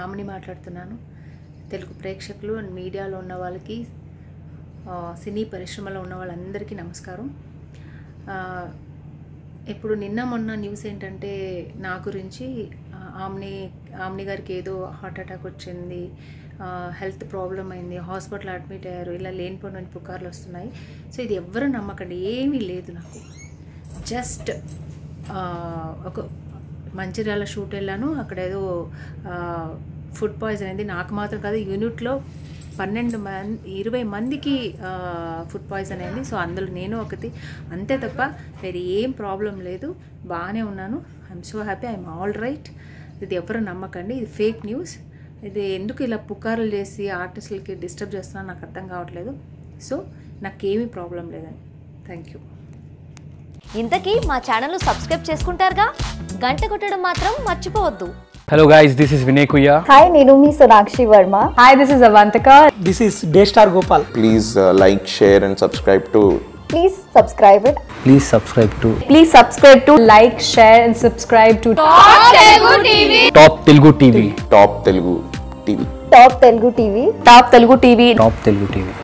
ఆమెని మాట్లాడుతున్నాను తెలుగు ప్రేక్షకులు అండ్ మీడియాలో ఉన్న వాళ్ళకి ఆ, సినీ పరిశ్రమలో ఉన్న వాళ్ళందరికీ నమస్కారం ఆ, ఇప్పుడు నిన్న మొన్న న్యూస్ ఏంటంటే నా గురించి ఆ, ఆమ్ని ఆమ్ని గారికి ఏదో హార్ట్ అటాక్ వచ్చింది ఆ, హెల్త్ ప్రాబ్లం అయింది హాస్పిటల్ అడ్మిట్ అయ్యారు ఇలా లేనిపోయిన పుకార్లు వస్తున్నాయి సో ఇది ఎవ్వరు నమ్మకండి ఏమీ లేదు నాకు జస్ట్ ఒక మంచిర్యాల షూట్ వెళ్ళాను అక్కడ ఏదో ఫుడ్ పాయిజన్ అయింది నాకు మాత్రం కాదు యూనిట్లో పన్నెండు మంది ఇరవై మందికి ఫుడ్ పాయిజన్ అయింది సో అందులో నేను ఒకటి అంతే తప్ప వేరే ఏం ప్రాబ్లం లేదు బాగానే ఉన్నాను I'm so happy I'm all right ఇది ఎవరు నమ్మకండి ఇది ఫేక్ న్యూస్ ఇది ఎందుకు ఇలా పుకారులు చేసి ఆర్టిస్టులకి డిస్టర్బ్ చేస్తున్నా నాకు అర్థం కావట్లేదు సో నాకేమీ ప్రాబ్లం లేదండి థ్యాంక్ యూ ఇంతకీ మా ఛానల్ సబ్స్క్రైబ్ చేసుకుంటారుగా గంట కొట్టడం మాత్రం మర్చిపోవద్దు Hello guys, this is Vinay Kuya. Hi నేను మీ Sonakshi Varma hi this is Avantika This is Daystar Gopal. please uh, like share and subscribe to please subscribe it Please subscribe to please subscribe to like share and subscribe to Top Telugu TV. top telugu tv Top Telugu TV Top Telugu TV Top Telugu TV.